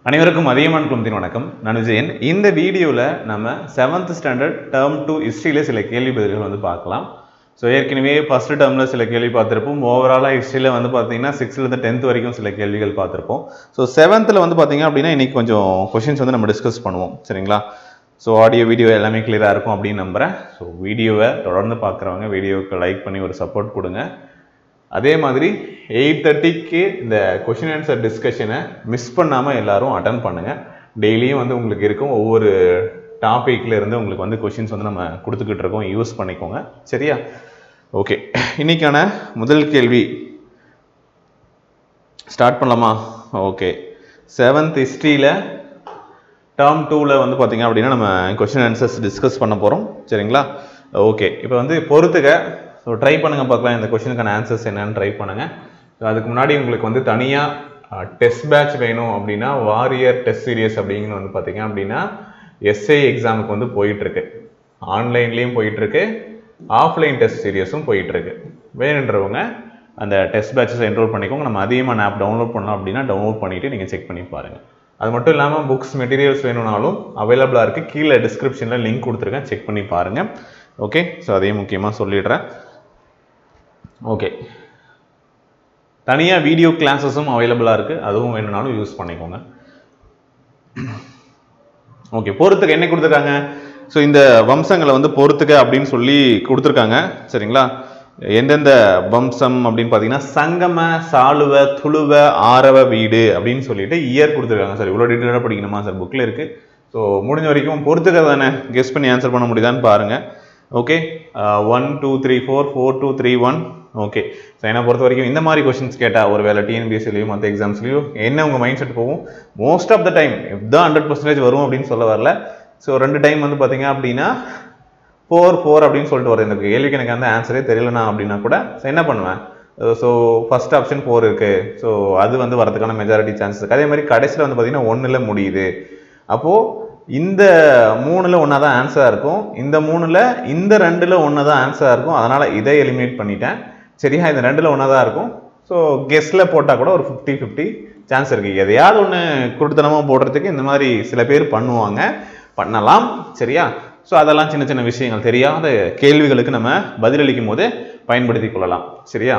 அனைவருக்கும் அதிகமான குழுமத்தின் வணக்கம் நான் விஜயன் இந்த வீடியோவில் நம்ம செவன்த் ஸ்டாண்டர்ட் டேர்ம் டூ ஹிஸ்ட்ரியில் சில கேள்வி பதில்கள் வந்து பார்க்கலாம் ஸோ ஏற்கனவே ஃபர்ஸ்ட் டேர்மில் சில கேள்வி பார்த்துருப்போம் ஓவராலாக ஹிஸ்ட்ரியில் வந்து பார்த்தீங்கன்னா சிக்ஸ்த்லேருந்து டென்த் வரைக்கும் சில கேள்விகள் பார்த்துருப்போம் ஸோ செவன்த்தில் வந்து பார்த்தீங்க அப்படின்னா இன்னைக்கு கொஞ்சம் கொஷின்ஸ் வந்து நம்ம டிஸ்கஸ் பண்ணுவோம் சரிங்களா ஸோ ஆடியோ வீடியோ எல்லாமே கிளியராக இருக்கும் அப்படின்னு நம்புகிறேன் ஸோ வீடியோவை தொடர்ந்து பார்க்குறவங்க வீடியோவுக்கு லைக் பண்ணி ஒரு சப்போர்ட் கொடுங்க அதே மாதிரி எயிட் தேர்ட்டிக்கு இந்த கொஷின் ஆன்சர் டிஸ்கஷனை மிஸ் பண்ணாமல் எல்லாரும் அட்டன் பண்ணுங்கள் டெய்லியும் வந்து உங்களுக்கு இருக்கும் ஒவ்வொரு டாப்பிக்ல இருந்து உங்களுக்கு வந்து கொஷின்ஸ் வந்து நம்ம கொடுத்துக்கிட்டு இருக்கோம் யூஸ் பண்ணிக்கோங்க சரியா ஓகே இன்னைக்கான முதல் கேள்வி ஸ்டார்ட் பண்ணலாமா ஓகே செவன்த் ஹிஸ்ட்ரியில் டேர்ம் டூவில் வந்து பார்த்தீங்க அப்படின்னா நம்ம கொஷின் ஆன்சர்ஸ் டிஸ்கஸ் பண்ண போகிறோம் சரிங்களா ஓகே இப்போ வந்து பொறுத்துக்க ஸோ ட்ரை பண்ணுங்கள் பார்க்கலாம் இந்த கொஷினுக்கான ஆன்சர்ஸ் என்னன்னு ட்ரை பண்ணுங்கள் ஸோ அதுக்கு முன்னாடி உங்களுக்கு வந்து தனியாக டெஸ்ட் பேட்ச் வேணும் அப்படின்னா வாரியர் டெஸ்ட் சீரியஸ் அப்படிங்கன்னு வந்து பார்த்தீங்க அப்படின்னா எஸ்ஐ எக்ஸாமுக்கு வந்து போயிட்டுருக்கு ஆன்லைன்லேயும் போயிட்டுருக்கு ஆஃப்லைன் டெஸ்ட் சீரியஸும் போயிட்டுருக்கு வேணுன்றவங்க அந்த டெஸ்ட் பேட்சஸ் என்ரோல் பண்ணிக்கோங்க நம்ம அதிகமான ஆப் டவுன்லோட் பண்ணோம் அப்படின்னா டவுன்லோட் பண்ணிவிட்டு நீங்கள் செக் பண்ணி பாருங்கள் அது மட்டும் இல்லாமல் புக்ஸ் மெட்டீரியல்ஸ் வேணும்னாலும் அவைலபிளாக இருக்குது கீழே டிஸ்கிரிப்ஷனில் லிங்க் கொடுத்துருக்கேன் செக் பண்ணி பாருங்கள் ஓகே ஸோ அதையும் முக்கியமாக சொல்லிடுறேன் ஓகே தனியாக வீடியோ கிளாஸஸும் அவைலபிளாக இருக்குது அதுவும் வேணும்னாலும் யூஸ் பண்ணிக்கோங்க ஓகே பொறுத்துக்க என்ன கொடுத்துருக்காங்க ஸோ இந்த வம்சங்களை வந்து பொறுத்துக்க அப்படின்னு சொல்லி கொடுத்துருக்காங்க சரிங்களா எந்தெந்த வம்சம் அப்படின்னு பார்த்தீங்கன்னா சங்கம சாளுவ துளுவ ஆரவ வீடு அப்படின்னு சொல்லிட்டு இயர் கொடுத்துருக்காங்க சார் இவ்வளோ டீட்டெயிலாக படிக்கணுமா சார் புக்கில் இருக்குது ஸோ முடிஞ்ச வரைக்கும் பொறுத்துக்க தானே கெஸ் பண்ணி ஆன்சர் பண்ண முடியுதான்னு பாருங்கள் okay one two three four four two three one okay so என்னை பொறுத்த வரைக்கும் இந்த மாதிரி கொஷின்ஸ் கேட்டால் ஒரு வேலை டிஎன்பிஎஸ்சிலையும் மற்ற எக்ஸாம்ஸ்லையும் என்ன உங்கள் மைண்ட் செட் போகும் மோஸ்ட் ஆஃப் த டைம் இதுதான் ஹண்ட்ரட் பர்சன்டேஜ் வரும் அப்படின்னு சொல்ல வரல ஸோ ரெண்டு டைம் வந்து பார்த்தீங்க அப்படின்னா ஃபோர் ஃபோர் அப்படின்னு சொல்லிட்டு வருது இந்த கேள்விக்கு எனக்கு அந்த ஆன்சரே தெரியலனா அப்படின்னா கூட ஸோ என்ன பண்ணுவேன் ஸோ ஃபர்ஸ்ட் ஆப்ஷன் ஃபோர் இருக்கு ஸோ அது வந்து வரதுக்கான மெஜாரிட்டி சான்சஸ் இருக்கு அதே மாதிரி கடைசியில் வந்து பார்த்தீங்கன்னா ஒன்றில் முடியுது அப்போது இந்த மூணில் ஒன்றா தான் ஆன்சராக இருக்கும் இந்த மூணில் இந்த ரெண்டில் ஒன்று தான் ஆன்சராக இருக்கும் அதனால் இதை எலிமினேட் பண்ணிட்டேன் சரியா இந்த ரெண்டில் ஒன்றா தான் இருக்கும் ஸோ கெஸ்டில் போட்டால் கூட ஒரு ஃபிஃப்டி ஃபிஃப்டி சான்ஸ் இருக்குது எதையாவது ஒன்று குருத்தனமாக போடுறதுக்கு இந்த மாதிரி சில பேர் பண்ணுவாங்க பண்ணலாம் சரியா ஸோ அதெல்லாம் சின்ன சின்ன விஷயங்கள் தெரியாத கேள்விகளுக்கு நம்ம பதிலளிக்கும் போது பயன்படுத்தி கொள்ளலாம் சரியா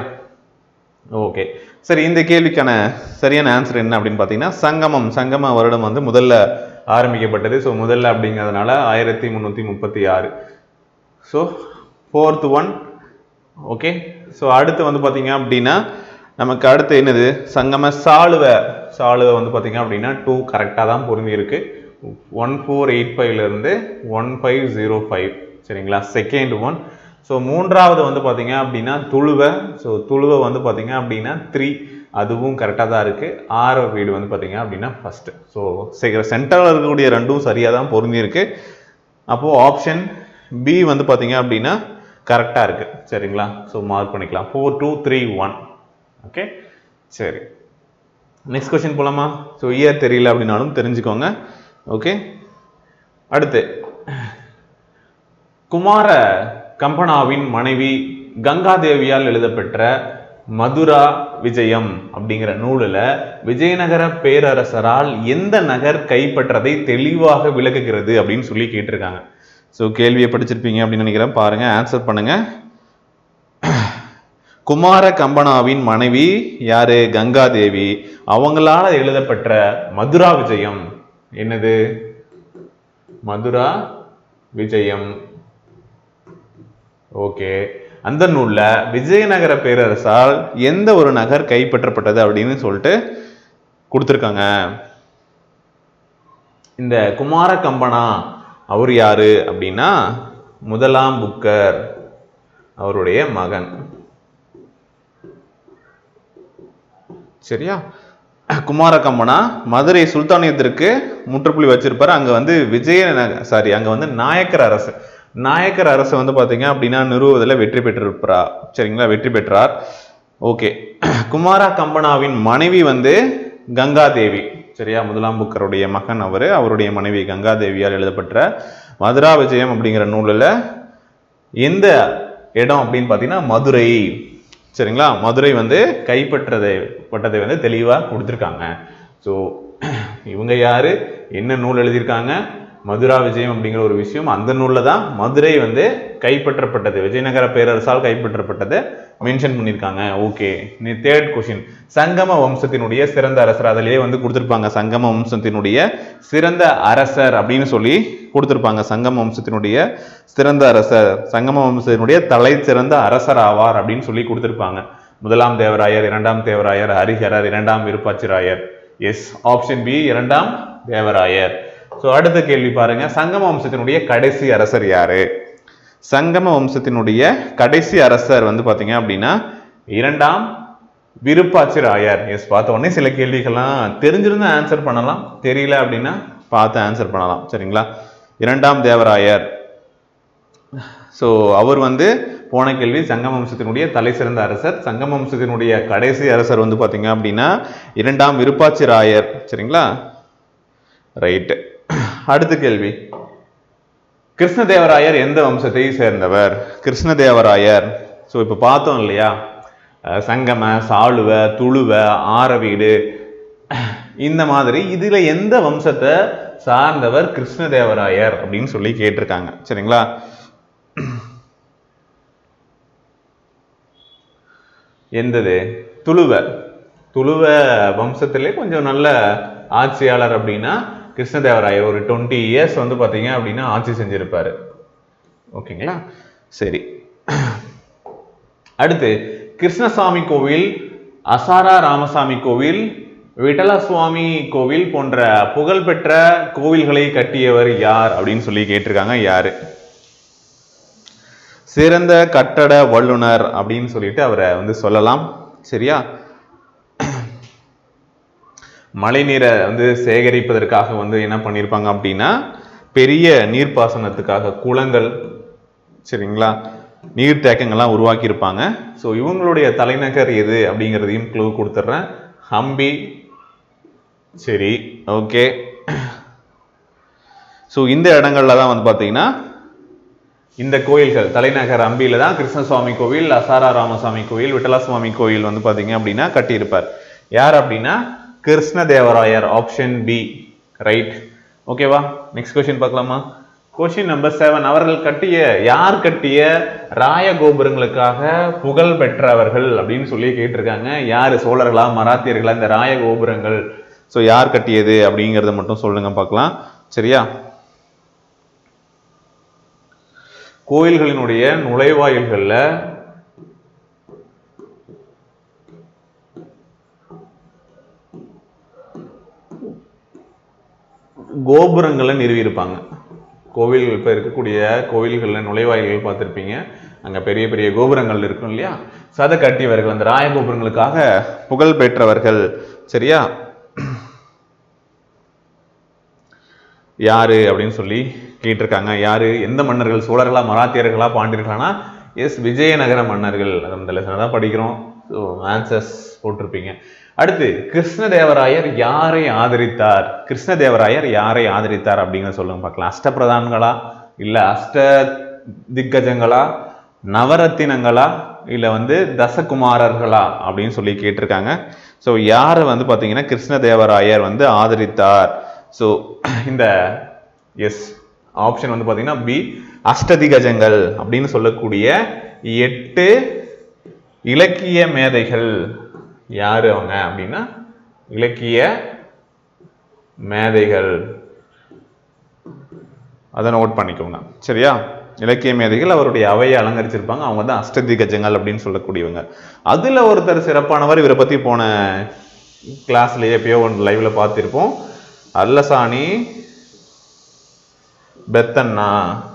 ஓகே சரி இந்த கேள்விக்கான சரியான ஆன்சர் என்ன அப்படின்னு பார்த்தீங்கன்னா சங்கமம் சங்கம வருடம் வந்து முதல்ல ஆரம்பிக்கப்பட்டது ஸோ முதல்ல அப்படிங்கிறதுனால ஆயிரத்தி முந்நூற்றி முப்பத்தி ஆறு so fourth one okay so அடுத்து வந்து பார்த்தீங்க அப்படின்னா நமக்கு அடுத்து என்னது சங்கம சாளுவ சாளுவ வந்து பார்த்தீங்க அப்படின்னா டூ கரெக்டாக தான் பொருந்தி இருக்கு ஒன் ஃபோர் எயிட் ஃபைவ்லேருந்து ஒன் ஃபைவ் ஜீரோ ஃபைவ் சரிங்களா செகண்ட் ஒன் ஸோ மூன்றாவது வந்து பார்த்தீங்க அப்படின்னா துளுவை ஸோ துளுவை வந்து பார்த்தீங்க அப்படின்னா த்ரீ அதுவும் கரெக்டாக தான் இருக்குது ஆறு வீடு வந்து பார்த்தீங்க அப்படின்னா ஃபஸ்ட்டு ஸோ சென்டரில் இருக்கக்கூடிய ரெண்டும் சரியாக தான் பொருந்திருக்கு அப்போது ஆப்ஷன் பி வந்து பார்த்தீங்க அப்படின்னா கரெக்டாக இருக்குது சரிங்களா ஸோ மார்க் பண்ணிக்கலாம் four two three one okay சரி நெக்ஸ்ட் கொஸ்டின் போலாமா ஸோ இயர் தெரியல அப்படின்னாலும் தெரிஞ்சுக்கோங்க ஓகே அடுத்து குமார கம்பனாவின் மனைவி கங்காதேவியால் எழுதப்பெற்ற மதுரா விஜயம் அப்படிங்கிற நூலில் விஜயநகர பேரரசரால் எந்த நகர் கைப்பற்றதை தெளிவாக விளக்குகிறது அப்படின்னு சொல்லி கேட்டிருக்காங்க ஸோ கேள்வியை படிச்சிருப்பீங்க அப்படின்னு நினைக்கிறேன் பாருங்க ஆன்சர் பண்ணுங்க குமார கம்பனாவின் மனைவி யாரு கங்காதேவி அவங்களால எழுதப்பட்ட மதுரா விஜயம் என்னது மதுரா விஜயம் ஓகே அந்த நூல்ல விஜயநகர பேரரசால் எந்த ஒரு நகர் கைப்பற்றப்பட்டது அப்படின்னு சொல்லிட்டு கொடுத்துருக்காங்க இந்த குமார கம்பனா அவர் யாரு அப்படின்னா முதலாம் புக்கர் அவருடைய மகன் சரியா குமார கம்பனா மதுரை சுல்தானியத்திற்கு முற்றுப்புள்ளி வச்சிருப்பாரு அங்க வந்து விஜய சாரி அங்க வந்து நாயக்கர் அரசு நாயக்கர் அரசு வந்து பாத்தீங்க அப்படின்னா நிறுவுவதில் வெற்றி பெற்றிருப்பா சரிங்களா வெற்றி பெற்றார் ஓகே குமார கம்பனாவின் மனைவி வந்து கங்காதேவி சரியா முதலாம் புக்கருடைய மகன் அவர் அவருடைய மனைவி கங்காதேவியால் எழுதப்பட்ட மதுரா விஜயம் அப்படிங்கிற நூலில் எந்த இடம் அப்படின்னு பார்த்தீங்கன்னா மதுரை சரிங்களா மதுரை வந்து கைப்பற்றதை பட்டதை வந்து தெளிவாக கொடுத்துருக்காங்க ஸோ இவங்க யாரு என்ன நூல் எழுதியிருக்காங்க மதுரா விஜயம் அப்படிங்கிற ஒரு விஷயம் அந்த நூலில் தான் மதுரை வந்து கைப்பற்றப்பட்டது விஜயநகர பேரரசால் கைப்பற்றப்பட்டதை மென்ஷன் பண்ணியிருக்காங்க ஓகே நீ தேர்ட் கொஷின் சங்கம வம்சத்தினுடைய சிறந்த அரசர் அதிலேயே வந்து கொடுத்துருப்பாங்க சங்கம வம்சத்தினுடைய சிறந்த அரசர் அப்படின்னு சொல்லி கொடுத்துருப்பாங்க சங்கம வம்சத்தினுடைய சிறந்த அரசர் சங்கம வம்சத்தினுடைய தலை சிறந்த அரசர் ஆவார் அப்படின்னு சொல்லி கொடுத்துருப்பாங்க முதலாம் தேவராயர் இரண்டாம் தேவராயர் ஹரிஹரர் இரண்டாம் விருப்பாச்சிராயர் எஸ் ஆப்ஷன் பி இரண்டாம் தேவராயர் ஸோ அடுத்த கேள்வி பாருங்க சங்கம வம்சத்தினுடைய கடைசி அரசர் யாரு சங்கம வம்சத்தினுடைய கடைசி அரசர் வந்து பாத்தீங்க அப்படின்னா இரண்டாம் விருப்பாச்சிராயர் எஸ் பார்த்த உடனே சில கேள்விகள்லாம் தெரிஞ்சிருந்தா ஆன்சர் பண்ணலாம் தெரியல அப்படின்னா பார்த்து ஆன்சர் பண்ணலாம் சரிங்களா இரண்டாம் தேவராயர் ஸோ அவர் வந்து போன கேள்வி சங்கம வம்சத்தினுடைய தலை சிறந்த அரசர் சங்கம வம்சத்தினுடைய கடைசி அரசர் வந்து பாத்தீங்க அப்படின்னா இரண்டாம் விருப்பாச்சிராயர் சரிங்களா ரைட்டு அடுத்த கேள்வி கிருஷ்ணதேவராயர் எந்த வம்சத்தை சேர்ந்தவர் கிருஷ்ணதேவராயர் ஸோ இப்போ பார்த்தோம் இல்லையா அஹ் சங்கம சாளுவ துளுவ ஆரவீடு இந்த மாதிரி இதுல எந்த வம்சத்தை சார்ந்தவர் கிருஷ்ணதேவராயர் அப்படின்னு சொல்லி கேட்டிருக்காங்க சரிங்களா எந்தது துளுவ துளுவ வம்சத்திலே கொஞ்சம் நல்ல ஆட்சியாளர் அப்படின்னா கிருஷ்ணதேவராயர் ஒரு டுவெண்ட்டி இயர்ஸ் வந்து பார்த்தீங்க அப்படின்னா ஆட்சி செஞ்சிருப்பாரு ஓகேங்களா சரி அடுத்து கிருஷ்ணசாமி கோவில் அசாரா ராமசாமி கோவில் விட்டல சுவாமி கோவில் போன்ற புகழ்பெற்ற கோவில்களை கட்டியவர் யார் அப்படின்னு சொல்லி கேட்டிருக்காங்க யாரு சிறந்த கட்டட வல்லுனர் அப்படின்னு சொல்லிட்டு அவரை வந்து சொல்லலாம் சரியா மழைநீரை வந்து சேகரிப்பதற்காக வந்து என்ன பண்ணியிருப்பாங்க அப்படின்னா பெரிய நீர்ப்பாசனத்துக்காக குளங்கள் சரிங்களா நீர்த்தேக்கங்கள்லாம் உருவாக்கியிருப்பாங்க ஸோ இவங்களுடைய தலைநகர் எது அப்படிங்கிறதையும் க்ளூ கொடுத்துட்றேன் ஹம்பி சரி ஓகே ஸோ இந்த இடங்கள்ல தான் வந்து பார்த்தீங்கன்னா இந்த கோயில்கள் தலைநகர் அம்பியில தான் கிருஷ்ணசுவாமி கோவில் அசாரா ராமசாமி கோவில் விட்டலசுவாமி கோயில் வந்து பாத்தீங்க அப்படின்னா கட்டியிருப்பார் யார் அப்படின்னா கிருஷ்ணதேவராயர் ஆப்ஷன் பி ரைட் ஓகேவா நெக்ஸ்ட் கொஸ்டின் பார்க்கலாமா கொஸ்டின் நம்பர் செவன் அவர்கள் கட்டிய யார் கட்டிய ராய கோபுரங்களுக்காக புகழ் பெற்றவர்கள் அப்படின்னு சொல்லி கேட்டிருக்காங்க யாரு சோழர்களா மராத்தியர்களா இந்த ராய கோபுரங்கள் ஸோ யார் கட்டியது அப்படிங்கிறத மட்டும் சொல்லுங்க பார்க்கலாம் சரியா கோயில்களினுடைய நுழைவாயில்கள்ல கோபுரங்களை நிறுவியிருப்பாங்க கோவில் இப்போ இருக்கக்கூடிய கோவில்களில் நுழைவாயில்கள் பார்த்துருப்பீங்க அங்கே பெரிய பெரிய கோபுரங்கள் இருக்கும் இல்லையா ஸோ அதை கட்டியவர்கள் அந்த ராய கோபுரங்களுக்காக புகழ் பெற்றவர்கள் சரியா யாரு அப்படின்னு சொல்லி கேட்டிருக்காங்க யாரு எந்த மன்னர்கள் சோழர்களா மராத்தியர்களா பாண்டியர்களானா எஸ் விஜயநகர மன்னர்கள் அது அந்த லெசனை தான் படிக்கிறோம் ஸோ ஆன்சர்ஸ் போட்டிருப்பீங்க அடுத்து கிருஷ்ணதேவராயர் யாரை ஆதரித்தார் கிருஷ்ணதேவராயர் யாரை ஆதரித்தார் அப்படிங்கிறத சொல்லுங்க பார்க்கலாம் அஷ்டபிரதான்களா இல்ல அஷ்ட திக்கஜங்களா நவரத்தினங்களா இல்ல வந்து தசகுமாரர்களா அப்படின்னு சொல்லி கேட்டிருக்காங்க ஸோ யாரை வந்து பார்த்தீங்கன்னா கிருஷ்ணதேவராயர் வந்து ஆதரித்தார் ஸோ இந்த எஸ் ஆப்ஷன் வந்து பார்த்தீங்கன்னா பி அஷ்டதிகஜங்கள் அப்படின்னு சொல்லக்கூடிய எட்டு இலக்கிய மேதைகள் யாரு அவங்க அப்படின்னா இலக்கிய மேதைகள் அதை நோட் பண்ணிக்கோங்க சரியா இலக்கிய மேதைகள் அவருடைய அவையை அலங்கரிச்சிருப்பாங்க அவங்க தான் அஷ்டதிகஜங்கள் அப்படின்னு சொல்லக்கூடியவங்க அதுல ஒருத்தர் சிறப்பானவர் இவரை பத்தி போன கிளாஸ்லயே எப்பயோ ஒன்று லைவ்ல பார்த்திருப்போம் அல்லசாணி பெத்தண்ணா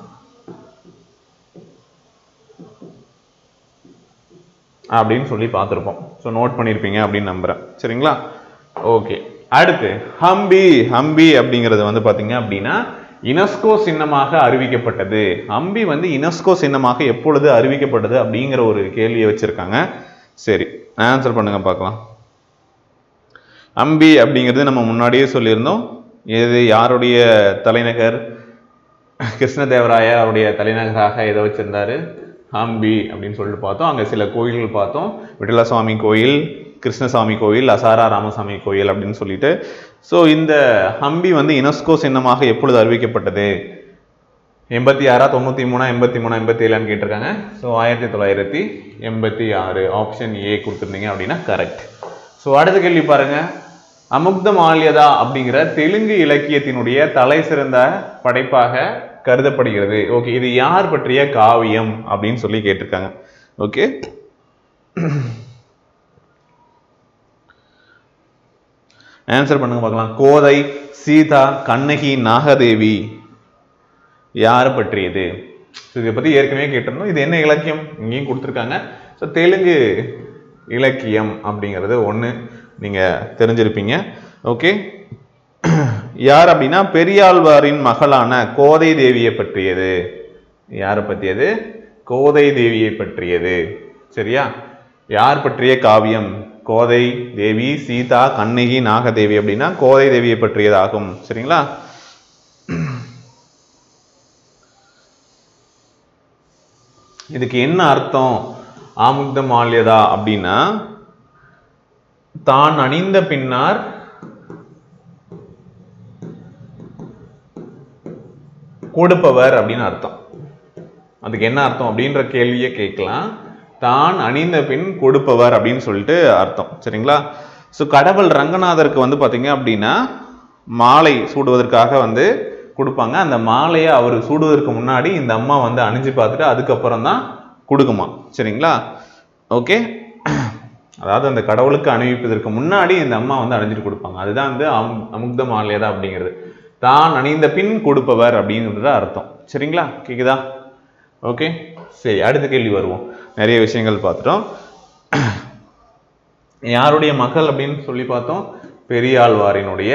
அப்படின்னு சொல்லி பார்த்துருப்போம் ஸோ நோட் பண்ணியிருப்பீங்க அப்படின்னு நம்புறேன் சரிங்களா ஓகே அடுத்து ஹம்பி ஹம்பி அப்படிங்கிறது வந்து பார்த்தீங்க அப்படின்னா யுனெஸ்கோ சின்னமாக அறிவிக்கப்பட்டது ஹம்பி வந்து யுனெஸ்கோ சின்னமாக எப்பொழுது அறிவிக்கப்பட்டது அப்படிங்கிற ஒரு கேள்வியை வச்சிருக்காங்க சரி ஆன்சர் பண்ணுங்க பார்க்கலாம் அம்பி அப்படிங்கிறது நம்ம முன்னாடியே சொல்லியிருந்தோம் இது யாருடைய தலைநகர் கிருஷ்ணதேவராய அவருடைய தலைநகராக எதை வச்சிருந்தாரு ஹம்பி அப்படின்னு சொல்லிட்டு பார்த்தோம் அங்கே சில கோயில்கள் பார்த்தோம் விட்டல சுவாமி கோயில் கிருஷ்ணசாமி கோயில் அசாரா ராமசாமி கோயில் அப்படின்னு சொல்லிட்டு ஸோ இந்த ஹம்பி வந்து யுனெஸ்கோ சின்னமாக எப்பொழுது அறிவிக்கப்பட்டது எண்பத்தி ஆறா தொண்ணூற்றி மூணா எண்பத்தி மூணா எண்பத்தி ஏழான்னு கேட்டிருக்காங்க ஸோ ஆயிரத்தி தொள்ளாயிரத்தி எண்பத்தி ஆறு ஆப்ஷன் ஏ கொடுத்துருந்தீங்க அப்படின்னா கரெக்ட் ஸோ அடுத்த கேள்வி பாருங்க அமுக்த மால்யதா அப்படிங்கிற தெலுங்கு இலக்கியத்தினுடைய தலை சிறந்த படைப்பாக கருதப்படுகிறது ஓகே இது யார் பற்றிய காவியம் அப்படின்னு சொல்லி கேட்டிருக்காங்க ஓகே ஆன்சர் பண்ணுங்க பார்க்கலாம் கோதை சீதா கண்ணகி நாகதேவி யாரை பற்றியது ஸோ இதை பற்றி ஏற்கனவே கேட்டிருந்தோம் இது என்ன இலக்கியம் இங்கேயும் கொடுத்துருக்காங்க ஸோ தெலுங்கு இலக்கியம் அப்படிங்கிறது ஒன்று நீங்கள் தெரிஞ்சிருப்பீங்க ஓகே யார் அப்படின்னா பெரியாழ்வாரின் மகளான கோதை தேவியை பற்றியது யாரை பற்றியது கோதை தேவியை பற்றியது சரியா யார் பற்றிய காவியம் கோதை தேவி சீதா கண்ணகி நாகதேவி அப்படின்னா கோதை தேவியை பற்றியதாகும் சரிங்களா இதுக்கு என்ன அர்த்தம் ஆமுக்த மால்யதா அப்படின்னா தான் அணிந்த பின்னார் கொடுப்பவர் அப்படின்னு அர்த்தம் அதுக்கு என்ன அர்த்தம் அப்படின்ற கேள்வியை கேட்கலாம் தான் அணிந்த பின் கொடுப்பவர் அப்படின்னு சொல்லிட்டு அர்த்தம் சரிங்களா ஸோ கடவுள் ரங்கநாதருக்கு வந்து பார்த்தீங்க அப்படின்னா மாலை சூடுவதற்காக வந்து கொடுப்பாங்க அந்த மாலையை அவர் சூடுவதற்கு முன்னாடி இந்த அம்மா வந்து அணிஞ்சு பார்த்துட்டு அதுக்கப்புறம் தான் கொடுக்குமா சரிங்களா ஓகே அதாவது அந்த கடவுளுக்கு அணிவிப்பதற்கு முன்னாடி இந்த அம்மா வந்து அணிஞ்சிட்டு கொடுப்பாங்க அதுதான் வந்து அம் அமுக்த மாலையதா அப்படிங்கிறது தான் அணிந்த பின் கொடுப்பவர் அப்படிங்கிறது அர்த்தம் சரிங்களா கேக்குதா ஓகே சரி அடுத்த கேள்வி வருவோம் நிறைய விஷயங்கள் பார்த்துட்டோம் யாருடைய மகள் அப்படின்னு சொல்லி பார்த்தோம் பெரியாழ்வாரினுடைய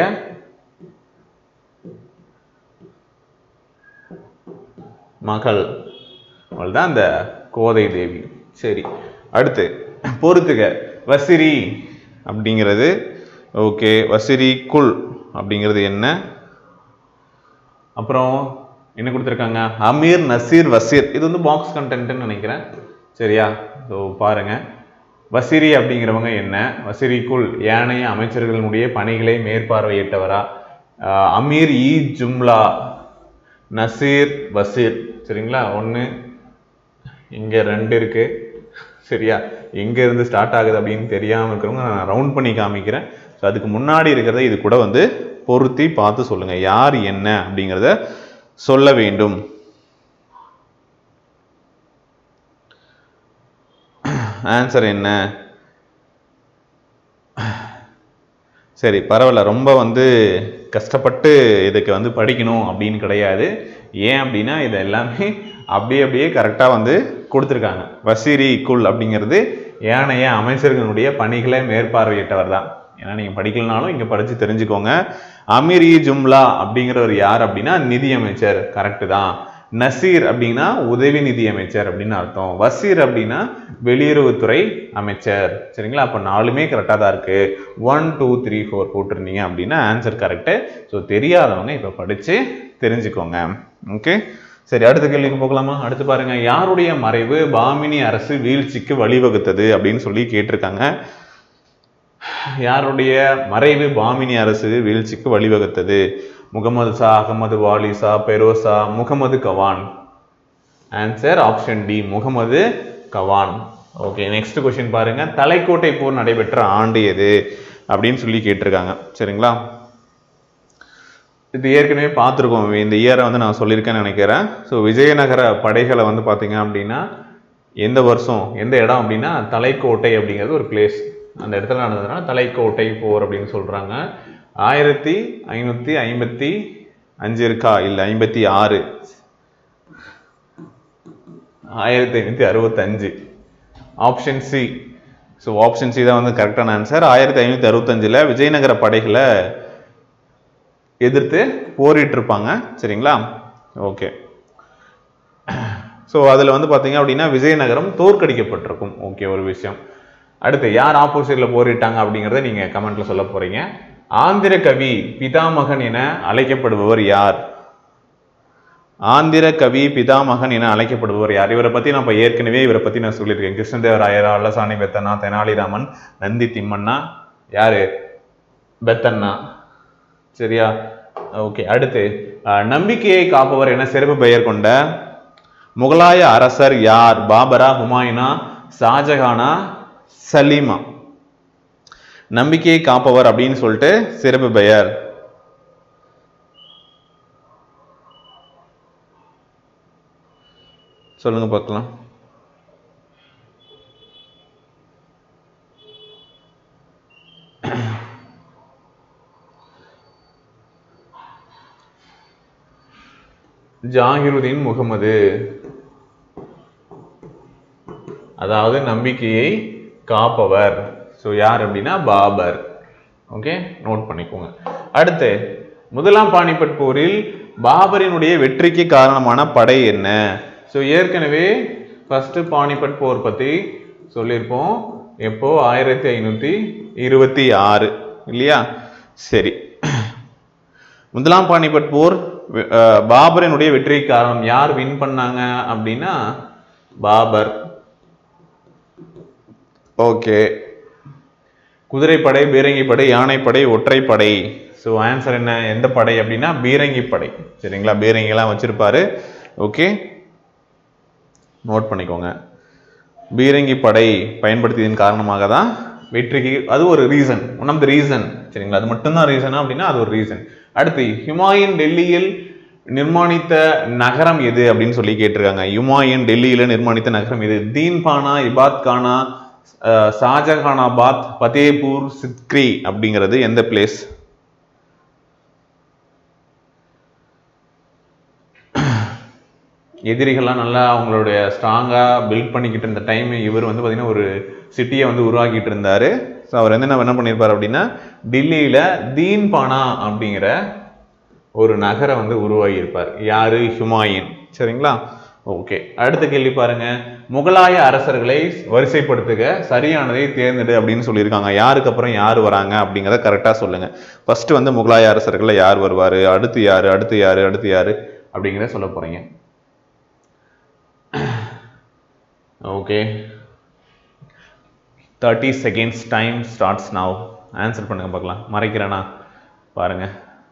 மகள் அவள் தான் அந்த கோதை தேவி சரி அடுத்து பொறுத்துக வசிரி அப்படிங்கிறது ஓகே வசிரி குல் அப்படிங்கிறது என்ன அப்புறம் என்ன கொடுத்துருக்காங்க அமீர் நசீர் வசீர் இது வந்து பாக்ஸ் கண்டென்ட்னு நினைக்கிறேன் சரியா ஸோ பாருங்க வசிரி அப்படிங்கிறவங்க என்ன வசிரிக்குள் ஏனைய அமைச்சர்களுடைய பணிகளை மேற்பார்வையிட்டவரா ஆஹ் அமீர் இ ஜும்லா நசீர் வசீர் சரிங்களா ஒன்று இங்கே ரெண்டு இருக்கு சரியா எங்க இருந்து ஸ்டார்ட் ஆகுது அப்படின்னு தெரியாம இருக்கிறவங்க நான் ரவுண்ட் பண்ணி காமிக்கிறேன் ஸோ அதுக்கு முன்னாடி இருக்கிறத இது கூட வந்து பொருத்தி பார்த்து சொல்லுங்க யார் என்ன அப்படிங்கிறத சொல்ல வேண்டும் ஆன்சர் என்ன சரி பரவாயில்ல ரொம்ப வந்து கஷ்டப்பட்டு இதுக்கு வந்து படிக்கணும் அப்படின்னு கிடையாது ஏன் அப்படின்னா இது எல்லாமே அப்படியே அப்படியே கரெக்டாக வந்து கொடுத்துருக்காங்க வசீரி குல் அப்படிங்கிறது ஏனைய அமைச்சர்களுடைய பணிகளை மேற்பார்வையிட்டவர் தான் ஏன்னா நீங்கள் படிக்கலனாலும் இங்கே படித்து தெரிஞ்சுக்கோங்க அமீர் இ ஜும்லா அப்படிங்கிறவர் யார் அப்படின்னா நிதியமைச்சர் கரெக்டு தான் நசீர் அப்படின்னா உதவி நிதி அமைச்சர் அப்படின்னு அர்த்தம் வசீர் அப்படின்னா வெளியுறவுத்துறை அமைச்சர் சரிங்களா அப்போ நாலுமே கரெக்டாக தான் இருக்கு ஒன் டூ த்ரீ ஃபோர் போட்டிருந்தீங்க அப்படின்னா ஆன்சர் கரெக்டு ஸோ தெரியாதவங்க இப்போ படித்து தெரிஞ்சுக்கோங்க ஓகே சரி அடுத்த கேள்விக்கு போகலாமா அடுத்து பாருங்க யாருடைய மறைவு பாமினி அரசு வீழ்ச்சிக்கு வழிவகுத்தது அப்படின்னு சொல்லி கேட்டிருக்காங்க யாருடைய மறைவு பாமினி அரசு வீழ்ச்சிக்கு வழிவகுத்தது Muhammad Shah Ahmad Wali Shah Firoz Shah Muhammad Gawan answer option D Muhammad Gawan okay next question பாருங்க தலைக்கோட்டை போர் நடைபெற்ற ஆண்டு எது அப்படின்னு சொல்லி கேட்டிருக்காங்க சரிங்களா இது ஏற்கனவே பார்த்துருக்கோம் இந்த இயரை வந்து நான் சொல்லியிருக்கேன்னு நினைக்கிறேன் ஸோ விஜயநகர படைகளை வந்து பார்த்தீங்க அப்படின்னா எந்த வருஷம் எந்த இடம் அப்படின்னா தலைக்கோட்டை அப்படிங்கிறது ஒரு பிளேஸ் அந்த இடத்துல நடந்ததுனால தலைக்கோட்டை போர் அப்படின்னு சொல்றாங்க ஆயிரத்தி ஐநூத்தி ஐம்பத்தி அஞ்சு இருக்கா இல்லை ஐம்பத்தி ஆறு ஆயிரத்தி ஐநூத்தி அறுபத்தஞ்சு option C so option C தான் வந்து கரெக்டான ஆன்சர் ஆயிரத்தி ஐநூத்தி அறுபத்தஞ்சில் விஜயநகர படைகளை எதிர்த்து போரிட்டு இருப்பாங்க சரிங்களா ஓகே ஸோ அதில் வந்து பார்த்தீங்க அப்படின்னா விஜயநகரம் தோற்கடிக்கப்பட்டிருக்கும் ஓகே ஒரு விஷயம் அடுத்து யார் ஆப்போசிட்ல போரிட்டாங்க அப்படிங்கிறத நீங்க கமெண்ட்ல சொல்ல போறீங்க ஆந்திர கவி பிதாமகன் என அழைக்கப்படுபவர் யார் ஆந்திர கவி பிதாமகன் என அழைக்கப்படுபவர் யார் இவரை பத்தி நான் இப்ப ஏற்கனவே இவரை பத்தி நான் சொல்லியிருக்கேன் கிருஷ்ணதேவராயரா அல்லசாணி பெத்தனா தெனாலிராமன் நந்தி திம்மண்ணா யாரு பெத்தண்ணா சரியா ஓகே அடுத்து அஹ், நம்பிக்கையை காப்பவர் என சிறப்பு பெயர் கொண்ட முகலாய அரசர் யார் பாபரா ஹுமாயூனா ஷாஜகானா சலீமா நம்பிக்கையை காப்பவர் அப்படின்னு சொல்லிட்டு சிறப்பு பெயர் சொல்லுங்க பார்க்கலாம் ஜாகிருதீன் முகமது அதாவது நம்பிக்கையை காப்பவர் ஸோ யார் அப்படின்னா பாபர் ஓகே நோட் பண்ணிக்கோங்க அடுத்து முதலாம் பானிபட் போரில் பாபரினுடைய வெற்றிக்கு காரணமான படை என்ன ஸோ ஏற்கனவே ஃபர்ஸ்ட் பானிபட் போர் பத்தி சொல்லியிருப்போம் எப்போ ஆயிரத்தி ஐநூத்தி இருபத்தி ஆறு இல்லையா சரி முதலாம் பானிபட் போர் அஹ், பாபரினுடைய வெற்றிக்கு காரணம் யார் வின் பண்ணாங்க அப்படின்னா பாபர் ஓகே குதிரைப்படை பீரங்கி படை யானைப்படை ஒற்றைப்படை ஸோ ஆன்சர் என்ன எந்த படை அப்படின்னா பீரங்கி படை சரிங்களா பீரங்கிலாம் வச்சிருப்பாரு ஓகே நோட் பண்ணிக்கோங்க பீரங்கி படை பயன்படுத்தியதன் காரணமாக தான் வெற்றிக்கு அது ஒரு reason one of the reason சரிங்களா அது மட்டும்தான் ரீசனா அப்படின்னா அது ஒரு ரீசன் அடுத்து ஹுமாயூன் டெல்லியில் நிர்மாணித்த நகரம் எது அப்படின்னு சொல்லி கேட்டிருக்காங்க ஹுமாயூன் டெல்லியில நிர்மாணித்த நகரம் எது தீன்பானா இபாத் கானா அஹ், ஷாஜகானாபாத் பதேபூர் சிக்ரி அப்படிங்கிறது எந்த பிளேஸ் எதிரிகள்லாம் நல்லா அவங்களுடைய ஸ்ட்ராங்காக பில்ட் பண்ணிக்கிட்டு இருந்த டைம் இவர் வந்து பார்த்தீங்கன்னா ஒரு சிட்டியை வந்து உருவாக்கிட்டு இருந்தாரு ஸோ அவர் வந்து என்ன என்ன பண்ணியிருப்பார் அப்படின்னா டில்லியில் தீன்பானா அப்படிங்கிற ஒரு நகரை வந்து உருவாகி இருப்பார் யாரு ஹுமாயூன் சரிங்களா ஓகே அடுத்த கேள்வி பாருங்க முகலாய அரசர்களை வரிசைப்படுத்துக சரியானதை தேர்ந்தெடு அப்படின்னு சொல்லியிருக்காங்க யாருக்கு அப்புறம் யார் வராங்க அப்படிங்கிறத கரெக்டாக சொல்லுங்க ஃபர்ஸ்ட் வந்து முகலாய அரசர்களில் யார் வருவார் அடுத்து யார் அடுத்து யார் அடுத்து யார் அப்படிங்கிறத சொல்ல போறீங்க okay thirty seconds time starts now answer பண்ணுங்க பார்க்கலாம் மறைக்கிறேனா பாருங்க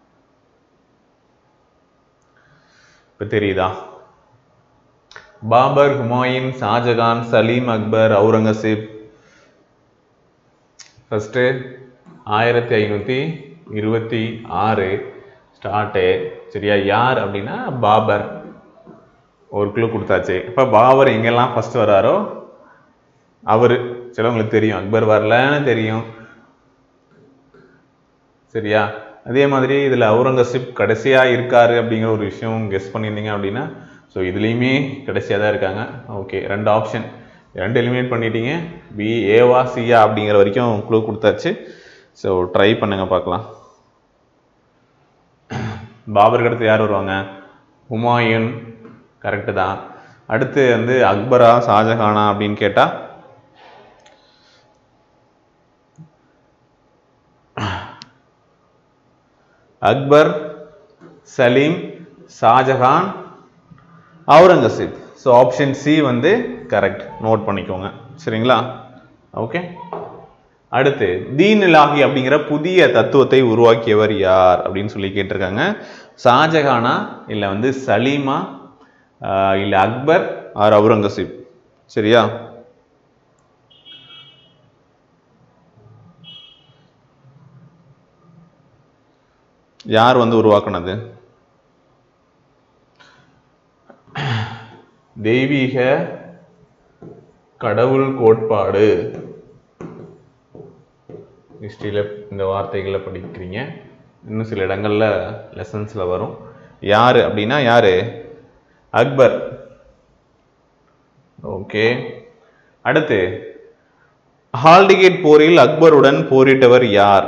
இப்போ தெரியுதா பாபர் ஹுமாயூன் ஷாஜகான் சலீம் அக்பர் அவுரங்கசீப் ஃபஸ்ட்டு ஆயிரத்தி ஐநூற்றி இருபத்தி ஆறு ஸ்டார்ட்டு சரியா யார் அப்படின்னா பாபர் ஒரு க்ளூ கொடுத்தாச்சு இப்போ பாபர் எங்கெல்லாம் ஃபர்ஸ்ட் வராரோ அவர் சிலவங்களுக்கு தெரியும் அக்பர் வரலன்னு தெரியும் சரியா அதே மாதிரி இதில் அவுரங்கசீப் கடைசியாக இருக்காரு அப்படிங்கிற ஒரு விஷயம் கெஸ் பண்ணியிருந்தீங்க அப்படின்னா ஸோ இதுலேயுமே கடைசியாக தான் இருக்காங்க ஓகே ரெண்டு ஆப்ஷன் ரெண்டு எலிமினேட் பண்ணிட்டீங்க பி ஏவா சியா அப்படிங்கிற வரைக்கும் க்ளூ கொடுத்தாச்சு ஸோ ட்ரை பண்ணுங்க பார்க்கலாம் பாபருக்கு அடுத்து யார் வருவாங்க ஹுமாயூன் கரெக்டு தான் அடுத்து வந்து அக்பரா ஷாஜஹானா அப்படின்னு கேட்டா Akbar Salim Shah Jahan Aurangzeb so option C வந்து கரெக்ட் நோட் பண்ணிக்கோங்க சரிங்களா ஓகே அடுத்து தீன் இலாஹி அப்படிங்கிற புதிய தத்துவத்தை உருவாக்கியவர் யார் அப்படின்னு சொல்லி கேட்டிருக்காங்க ஷாஜஹானா இல்லை வந்து சலீமா ஆஹ் இல்லை அக்பர் ஆர் அவுரங்கசீப் சரியா யார் வந்து உருவாக்குனது தெய்வீக கடவுள் கோட்பாடு ஹிஸ்ட்ரியில் இந்த வார்த்தைகளை படிக்கிறீங்க இன்னும் சில இடங்கள்ல லெசன்ஸில் வரும் யார் அப்படின்னா யாரு அக்பர் ஓகே அடுத்து ஹால்டிகேட் போரில் அக்பருடன் போரிட்டவர் யார்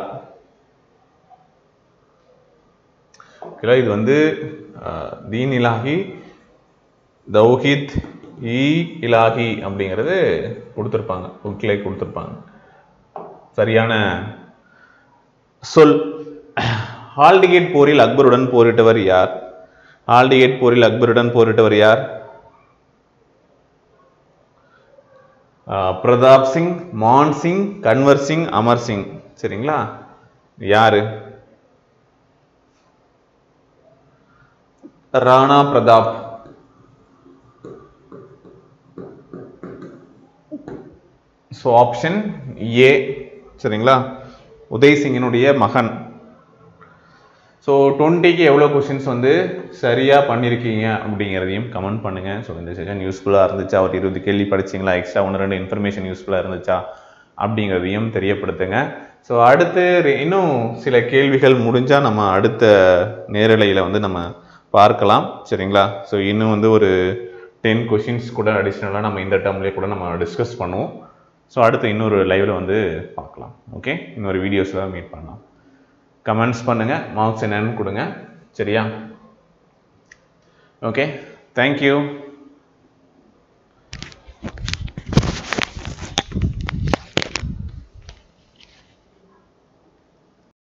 ஓகேங்களா இது வந்து அஹ், தீன் இலாஹி தௌஹித் இ இலாஹி அப்படிங்கிறது கொடுத்துருப்பாங்க புக்கிலே கொடுத்துருப்பாங்க சரியான சொல் ஹால்டிகேட் போரில் அக்பருடன் போரிட்டவர் யார் ஆல்டிகேட் போரில் அக்பருடன் போரிட்டவர் யார் ஆஹ் பிரதாப் சிங் மான் சிங் கன்வர் சிங் அமர் சிங் சரிங்களா யாரு Rana Pratap so option A சரிங்களா உதய் சிங்கினுடைய மகன் ஸோ டுவெண்ட்டிக்கு எவ்வளோ கொஷின்ஸ் வந்து சரியாக பண்ணியிருக்கீங்க அப்படிங்கிறதையும் கமெண்ட் பண்ணுங்கள் ஸோ இந்த செஷன் யூஸ்ஃபுல்லாக இருந்துச்சா ஒரு இருபது கேள்வி படிச்சிங்களா எக்ஸ்ட்ரா ஒன்று ரெண்டு இன்ஃபர்மேஷன் யூஸ்ஃபுல்லாக இருந்துச்சா அப்படிங்கிறதையும் தெரியப்படுத்துங்க ஸோ அடுத்து ரெ- இன்னும் சில கேள்விகள் முடிஞ்சால் நம்ம அடுத்த நேரலையில் வந்து நம்ம பார்க்கலாம் சரிங்களா ஸோ இன்னும் வந்து ஒரு டென் கொஷின்ஸ் கூட அடிஷ்னலாக நம்ம இந்த டேர்ம்லேயே கூட நம்ம டிஸ்கஸ் பண்ணுவோம் ஸோ அடுத்து இன்னொரு லைவில் வந்து பார்க்கலாம் ஓகே இன்னொரு வீடியோஸில் மீட் பண்ணலாம் கமெண்ட்ஸ் பண்ணுங்கள் மார்க்ஸ் என்னன்னு கொடுங்க சரியா ஓகே தேங்க்யூ